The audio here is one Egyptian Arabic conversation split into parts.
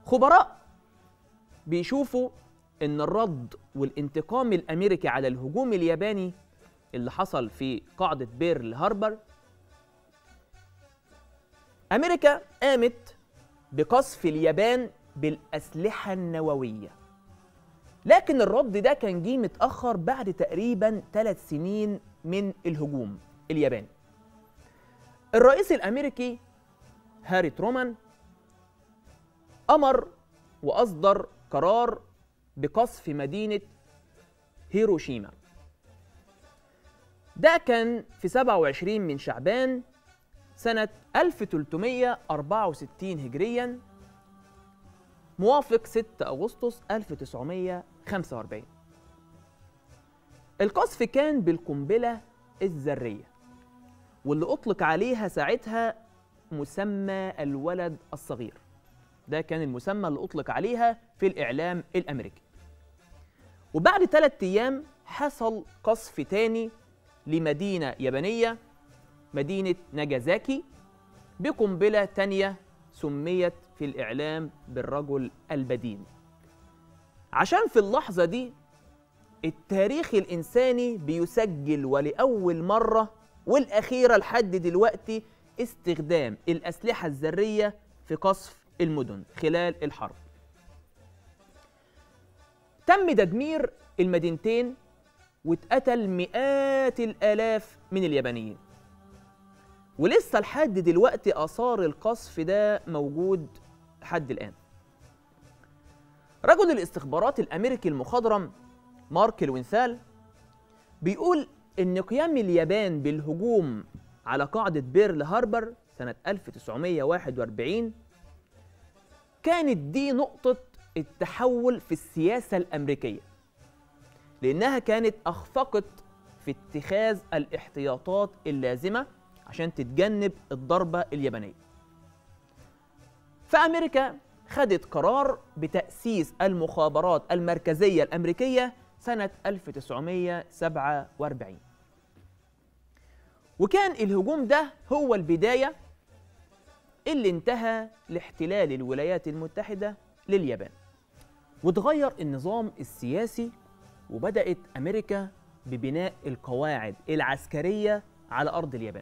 خبراء بيشوفوا ان الرد والانتقام الامريكي على الهجوم الياباني اللي حصل في قاعده بيرل هاربر امريكا قامت بقصف اليابان بالاسلحه النوويه لكن الرد ده كان جه متاخر بعد تقريبا ثلاث سنين من الهجوم الياباني الرئيس الامريكي هاري ترومان امر واصدر قرار بقصف مدينه هيروشيما ده كان في 27 من شعبان سنة 1364 هجريا موافق 6 أغسطس 1945 القصف كان بالقنبلة الذرية واللي أطلق عليها ساعتها مسمى الولد الصغير ده كان المسمى اللي أطلق عليها في الإعلام الأمريكي وبعد ثلاثة أيام حصل قصف تاني لمدينة يابانية مدينة ناجازاكي بقنبلة تانية سميت في الإعلام بالرجل البدين عشان في اللحظة دي التاريخ الإنساني بيسجل ولأول مرة والأخيرة لحد دلوقتي استخدام الأسلحة الذرية في قصف المدن خلال الحرب تم تدمير المدينتين واتقتل مئات الآلاف من اليابانيين ولسه لحد دلوقتي آثار القصف ده موجود لحد الآن رجل الاستخبارات الأمريكي المخضرم مارك لوينثال بيقول إن قيام اليابان بالهجوم على قاعدة بيرل هاربر سنة 1941 كانت دي نقطة التحول في السياسة الأمريكية لأنها كانت أخفقت في اتخاذ الاحتياطات اللازمة عشان تتجنب الضربة اليابانية فأمريكا خدت قرار بتأسيس المخابرات المركزية الأمريكية سنة 1947 وكان الهجوم ده هو البداية اللي انتهى لاحتلال الولايات المتحدة لليابان وتغير النظام السياسي وبدأت أمريكا ببناء القواعد العسكرية على أرض اليابان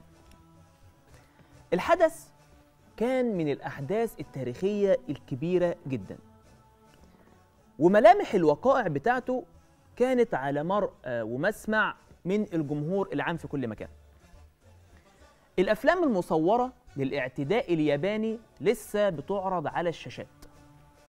الحدث كان من الأحداث التاريخية الكبيرة جدا وملامح الوقائع بتاعته كانت على مرء ومسمع من الجمهور العام في كل مكان الأفلام المصورة للاعتداء الياباني لسه بتعرض على الشاشات